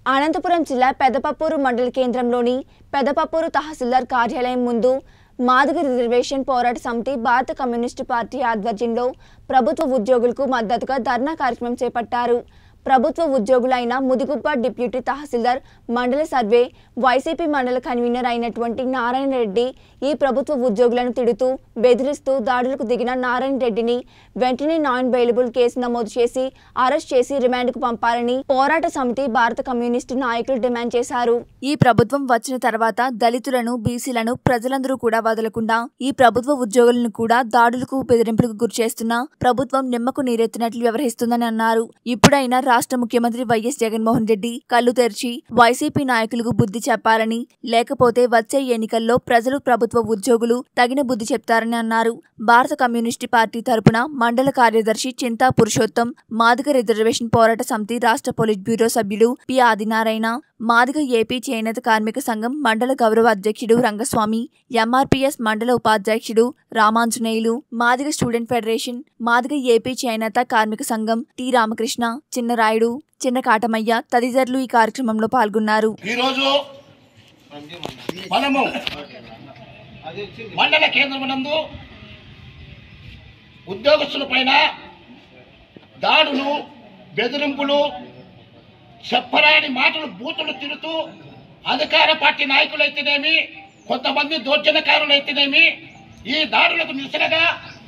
అనంతపురం జిల్లా పెదపప్పూరు మండల కేంద్రంలోని పెదపప్పూరు తహసీల్దార్ కార్యాలయం ముందు మాదిగ రిజర్వేషన్ పోరాట సమితి భారత కమ్యూనిస్టు పార్టీ ఆధ్వర్యంలో ప్రభుత్వ ఉద్యోగులకు మద్దతుగా ధర్నా కార్యక్రమం చేపట్టారు ప్రభుత్వ ఉద్యోగులైన ముదిగుబ్బ డిప్యూటీ తహసీల్దార్ మండల సర్వే వైసీపీ మండల కన్వీనర్ అయినటువంటి నారాయణ రెడ్డి ఈ ప్రభుత్వ ఉద్యోగులను తిడుతూ బెదిరిస్తూ దాడులకు దిగిన నారాయణ రెడ్డిని వెంటనే నాన్ బెయిలబుల్ కేసు నమోదు చేసి అరెస్ట్ చేసి రిమాండ్కు పంపాలని పోరాట సమితి భారత కమ్యూనిస్టు నాయకులు డిమాండ్ చేశారు ఈ ప్రభుత్వం వచ్చిన తర్వాత దళితులను బీసీలను ప్రజలందరూ కూడా వదలకుండా ఈ ప్రభుత్వ ఉద్యోగులను కూడా దాడులకు బెదిరింపులకు గురిచేస్తున్న ప్రభుత్వం నిమ్మకు నీరెత్తినట్లు వ్యవహరిస్తుందని అన్నారు ఇప్పుడైనా రాష్ట్ర ముఖ్యమంత్రి వైఎస్ జగన్మోహన్ రెడ్డి కళ్ళు తెరిచి వైసీపీ నాయకులకు బుద్ధి చెప్పాలని లేకపోతే వచ్చే ఎన్నికల్లో ప్రజలు ప్రభుత్వ ఉద్యోగులు తగిన బుద్ధి చెప్తారని అన్నారు భారత కమ్యూనిస్టు పార్టీ తరపున మండల కార్యదర్శి చింతా పురుషోత్తం మాదిగ రిజర్వేషన్ పోరాట సమితి రాష్ట్ర పోలిట్ బ్యూరో సభ్యుడు పి ఆదినారాయణ మాదిగ ఏపీ చేనేత కార్మిక సంఘం మండల గౌరవ అధ్యక్షుడు రంగస్వామి ఎంఆర్పీఎస్ మండల ఉపాధ్యక్షుడు Ramanjaneyulu Madiga student federation Madiga AP చేనేత కార్మిక సంఘం టి రామకృష్ణ చిన్నరాయుడు చిన్న కాటమయ్య తదితరులు ఈ కార్యక్రమంలో పాల్గొన్నారు ఈరోజు మనము మండల కేంద్రమునందు ఉద్యోగస్తుల పైన దాడులు బెదిరింపులు చెప్పరాని మాటలు బూతులు తిడుతూ అధికార పార్టీ నాయకులైతేనేమి కొంతమంది దౌర్జన్యకారులైతేనేమి ఈ దాడులకు నిరసనగా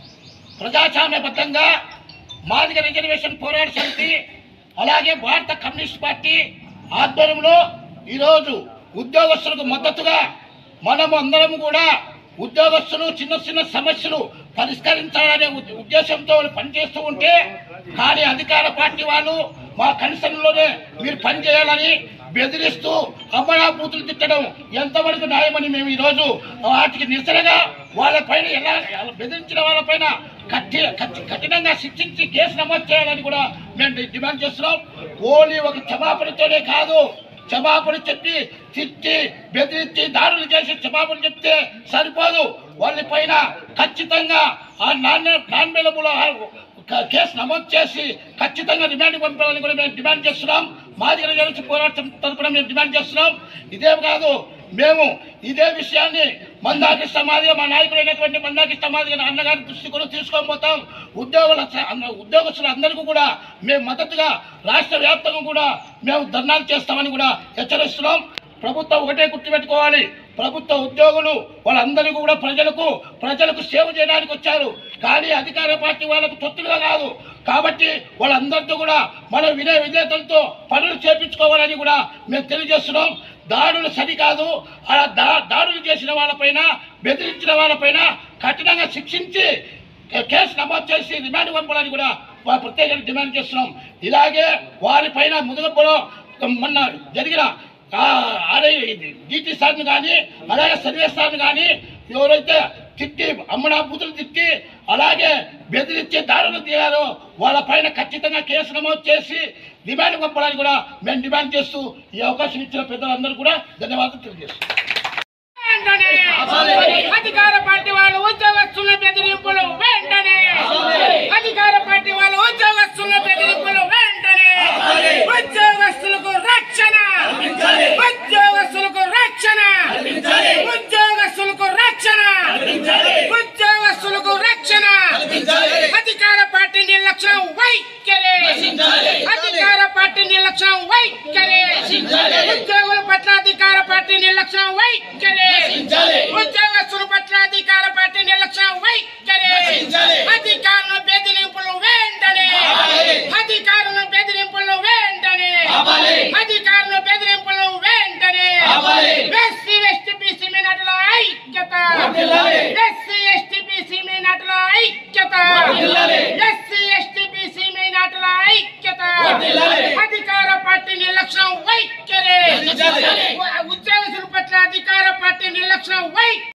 ప్రజాస్వామ్యబద్ధంగా మాదిగ రిజర్వేషన్ పోరాట సమితి అలాగే భారత కమ్యూనిస్ట్ పార్టీ ఆధ్వర్యంలో ఈరోజు ఉద్యోగస్తులకు మద్దతుగా మనము అందరం కూడా ఉద్యోగస్తులు చిన్న చిన్న సమస్యలు పరిష్కరించాలనే ఉద్- ఉద్దేశంతో వాళ్ళు పనిచేస్తూ ఉంటే కానీ అధికార పార్టీ వాళ్ళు మా కన్సర్న్లోనే మీరు పనిచేయాలని బెదిరిస్తూ అమ్మడా బూతులు తిట్టడం ఎంతవరకు న్యాయమని మేము ఈరోజు వాటికి నిరసనగా వాళ్ళపైన ఎలా ఎలా బెదిరించిన వాళ్ళపైన కఠి కఠి- కఠినంగా శిక్షించి కేసు నమోదు చేయాలని కూడా మేము డి- డిమాండ్ చేస్తున్నాం ఓన్లీ ఒక క్షమాపణతోనే కాదు క్షమాపణ చెప్పి తిట్టి బెదిరించి దాడులు చేసి క్షమాపణ చెప్తే సరిపోదు వాళ్ళ పైన ఖచ్చితంగా ఆ నాన్ నాన్ బెలబుల్ కేసు నమోదు చేసి ఖచ్చితంగా రిమాండ్ పంపాలని కూడా మేము డిమాండ్ చేస్తున్నాం మాదిగ రిజర్వేషన్ పోరాటం తరపున మేము డిమాండ్ చేస్తున్నాం ఇదే కాదు మేము ఇదే విషయాన్ని మందాకృష్ణ మాదిగ మా నాయకుడైనటువంటి మందాకృష్ణ మాదిగ అన్నగారి దృష్టి కూడా తీసుకొని పోతాం ఉద్యోగుల ఉద్యోగస్తులు అందరికీ కూడా మేము మద్దతుగా రాష్ట్ర వ్యాప్తంగా కూడా మేము ధర్నాలు చేస్తామని కూడా హెచ్చరిస్తున్నాం ప్రభుత్వం ఒకటే గుర్తుపెట్టుకోవాలి ప్రభుత్వ ఉద్యోగులు వాళ్ళందరికీ కూడా ప్రజలకు ప్రజలకు సేవ చేయడానికి వచ్చారు కానీ అధికార పార్టీ వాళ్ళకు తొత్తులుగా కాదు కాబట్టి వాళ్ళందరితో కూడా మనం వినయ విధేతలతో పనులు చేపించుకోవాలని కూడా మేము తెలియజేస్తున్నాం దాడులు సరికాదు ఆ దా దాడులు చేసిన వాళ్ళపైన బెదిరించిన వాళ్ళపైన కఠినంగా శిక్షించి కే- కేసు నమోదు చేసి రిమాండ్ పంపాలని కూడా వా- ప్రత్యేకంగా డిమాండ్ చేస్తున్నాం ఇలాగే వారిపైన ముదుగప్పులో మొన్న జరిగిన ఆర్ఐ డిటి సార్ని కానీ అలాగే సర్వీస్ సార్ని కానీ ఎవరైతే తిట్టి అమ్మనా బూతులు తిట్టి అలాగే బెదిరించి దాడులు తీయారో వాళ్ళ పైన ఖచ్చితంగా కేసు నమోదు చేసి డిమాండ్ పంపాలని కూడా మేము డిమాండ్ చేస్తూ ఈ అవకాశం ఇచ్చిన పెద్దలందరూ కూడా ధన్యవాదాలు తెలియజేస్తున్నాం వెంటనే అధికార పార్టీ వాళ్ళు ఉద్యోగస్తుల బెదిరింపులు వెంటనే అధికార పార్టీ వాళ్ళు ఉద్యోగస్తుల బెదిరింపులు వెంటనే ఉద్యోగస్తులకు రక్షణ ఉద్యోగస్తులకు రక్షణ ఉద్యోగస్తులకు రక్షణ ఉద్యోగస్తులకు రక్షణ అధికార పార్టీ నిర్లక్ష్యం వైఖరి అధికార పార్టీ నిర్లక్ష్యం వైఖరి ఉద్యోగుల పట్ల అధికార పార్టీ నిర్లక్ష్యం వైఖరి ఉద్యోగస్తుల పట్ల అధికార పార్టీ నిర్లక్ష్యం వైఖరి అధికారుల బెదిరింపులు వెంటనే అధికారుల బెదిరింపులు వెంటనే అధికారుల బెదిరింపులు వెంటనే ఎస్సీ ఎస్టీ బీసీ మీనట్ల ఐక్యత ఎస్సీ ఎస్టీ బీసీ మీనట్ల ఐక్యత ఎస్సీ ఎస్టీ బీసీ మీనట్ల ఐక్యత అధికార పార్టీ నిర్లక్ష్యం వైఖరి ఉద్యోగస్తుల పట్ల అధికార పార్టీ నిర్లక్ష్యం వైఖరి